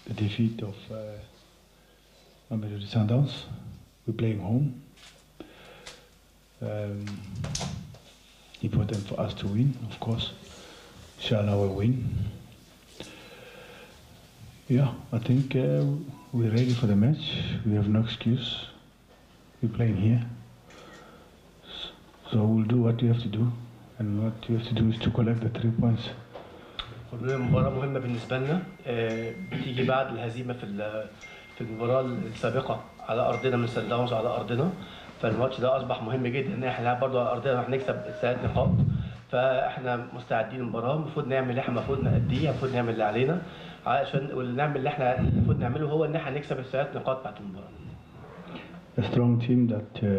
the defeat of uh, Mamelodi Sundowns. We're playing home. Um, important for us to win, of course. Inshallah, we'll win. Yeah, I think uh, we're ready for the match. We have no excuse. We're playing here. S- So we'll do what we have to do. And what we have to do is to collect the three points. كلنا مباراة مهمة بالنسبة لنا آه، بتيجي بعد الهزيمة في ال- في المباراة السابقة على أرضنا من سان داونز على أرضنا فالماتش ده أصبح مهم جدا إن احنا نلعب برضه على أرضنا هنكسب ثلاث نقاط فاحنا مستعدين للمباراة المفروض نعمل اللي احنا المفروض نأديه المفروض نعمل اللي علينا عشان واللي نعمل اللي احنا المفروض نعمله هو إن احنا نكسب الثلاث نقاط بعد المباراة a strong team that uh,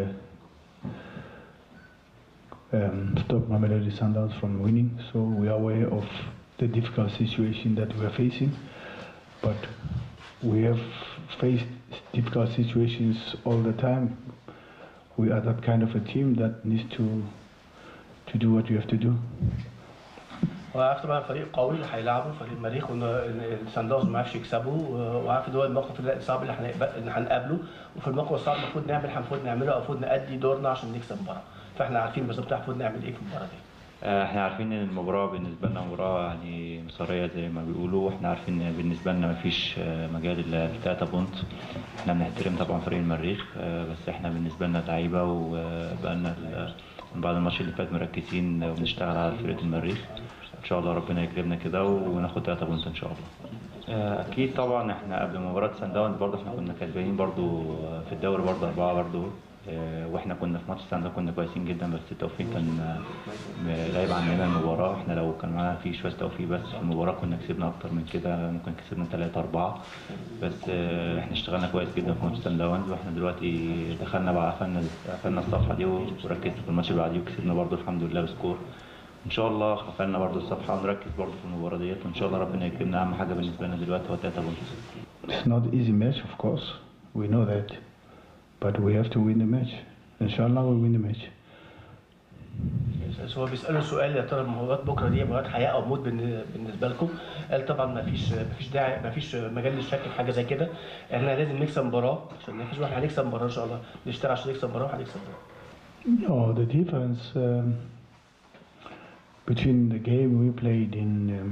um, stopped Mamelodi Sundowns from winning. So we are aware of the difficult situation that we are facing, but we have faced difficult situations all the time. We are that kind of a team that needs to to do what we have to do. وعارف طبعا فريق قوي اللي هيلعبه فريق مريخ وان السان داونز ما عرفش يكسبه وعارف ان هو الموقف الصعب اللي هنقب- اللي هنقابله وفي الموقف الصعب المفروض نعمل اللي المفروض نعمله او المفروض نأدي دورنا عشان نكسب المباراه فاحنا عارفين بالظبط المفروض نعمل ايه في المباراه دي آه، احنا عارفين ان المباراة بالنسبة لنا مباراة يعني مصيرية زي ما بيقولوا واحنا عارفين ان بالنسبة لنا مفيش آه، مجال الا التلاتة بونت احنا بنحترم طبعا فريق المريخ آه، بس احنا بالنسبة لنا لعيبة وبقالنا ال- من بعد الماتش اللي فات مركزين وبنشتغل على فرقة المريخ ان شاء الله ربنا يكرمنا كده وناخد تلاتة بونت ان شاء الله آه، اكيد طبعا احنا قبل مباراة سان داونز برضه احنا كنا كسبانين برضه في الدوري برضه اربعة برضه آه، واحنا كنا في ماتش سان داونز كنا كويسين جدا بس التوفيق كان آه، غايب عننا المباراة احنا لو كان معانا في شوية توفيق بس في المباراة كنا كسبنا اكتر من كده ممكن كسبنا تلاتة اربعة بس آه، احنا اشتغلنا كويس جدا في ماتش سان داونز واحنا دلوقتي دخلنا بقى قفلنا قفلنا الصفحة دي وركزنا في الماتش اللي بعديه وكسبنا برضه الحمد لله بسكور ان شاء الله قفلنا برضه الصفحة ونركز برضه في المباراة ديت وان شاء الله ربنا يكرمنا اهم حاجة بالنسبة لنا دلوقتي هو تلاتة بونت It's not easy match, of course. We know that, but we have to win the match. Inshallah, we win the match. بس هو بيسأله سؤال يا ترى مباراة بكرة دي مباراة حياة أو موت بالن- بالنسبة لكم؟ قال طبعا ما فيش ما فيش داعي ما فيش مجال للشك في حاجة زي كده، احنا لازم نكسب مباراة عشان ما فيش واحد هنكسب مباراة إن شاء الله، نشتغل عشان نكسب مباراة وهنكسب مباراة. No, the difference um, between the game we played in um,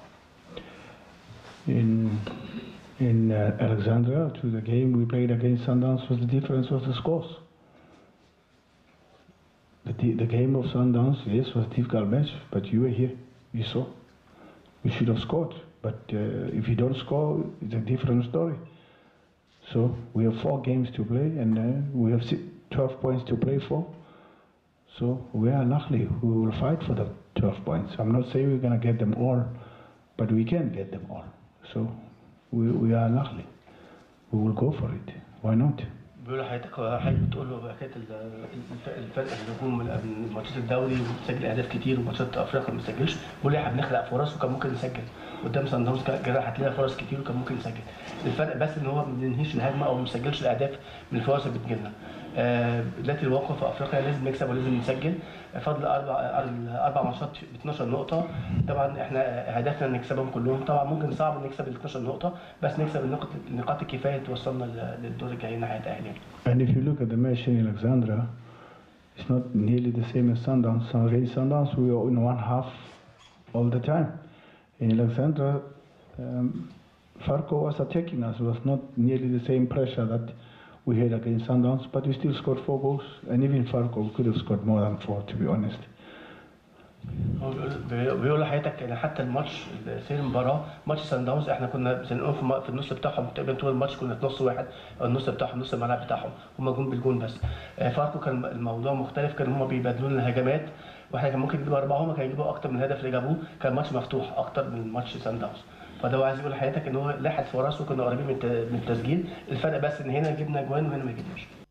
in in uh, Alexandria to the game we played against Sundowns was the difference was the scores. The, di- the game of Sundowns, yes, was a difficult match, but you were here, you saw. We should have scored, but uh, if you don't score, it's a different story. So we have four games to play, and uh, we have si- 12 points to play for. So we are lucky. We will fight for the 12 points. I'm not saying we're going to get them all, but we can get them all. So we, we are lucky. We will go for it. Why not? بيقول لحضرتك هو حضرتك بتقول له حكايه ال- الف- الفرق الهجوم من من ماتشات الدوري وبتسجل اهداف كتير وماتشات افريقيا ما بتسجلش بيقول لي احنا بنخلق فرص وكان ممكن نسجل قدام سان داونز كان كده هتلاقي فرص كتير وكان ممكن نسجل الفرق بس ان هو ما بننهيش الهجمه او ما بنسجلش الاهداف من الفرص اللي بتجيلنا آه، دلوقتي الواقع في افريقيا لازم نكسب ولازم نسجل فضل اربع اربع ماتشات ب 12 نقطه طبعا احنا هدفنا نكسبهم كلهم طبعا ممكن صعب نكسب ال 12 نقطه بس نكسب النقط النقاط الكفايه اللي توصلنا لل- للدور الجاي ناحيه اهلنا And if you look at the match in Alexandria, it's not nearly the same as Sundowns. So against Sundowns, we were in one half all the time. In Alexandria, um, Farco was attacking us. It was not nearly the same pressure that we had against Sundowns, but we still scored four goals. And even Farco could have scored more than four, to be honest. هو بيقول- بيقول لحضرتك ان حتى الماتش سير المباراه ماتش سان داونز احنا كنا زنقهم في الم- في النص بتاعهم تقريبا طول الماتش كنا في نص واحد او النص بتاعهم نص الملعب بتاعهم هم جون بالجون بس آه، فاركو كان الموضوع مختلف كان هم بيبادلوا لنا الهجمات واحنا كان ممكن نجيب اربعه هم كانوا يجيبوا اكتر من الهدف اللي جابوه كان ماتش مفتوح اكتر من ماتش سان داونز فده هو عايز يقول لحضرتك ان هو لاحت فرص وكنا قريبين من الت- من التسجيل الفرق بس ان هنا جبنا جوان وهنا ما جبناش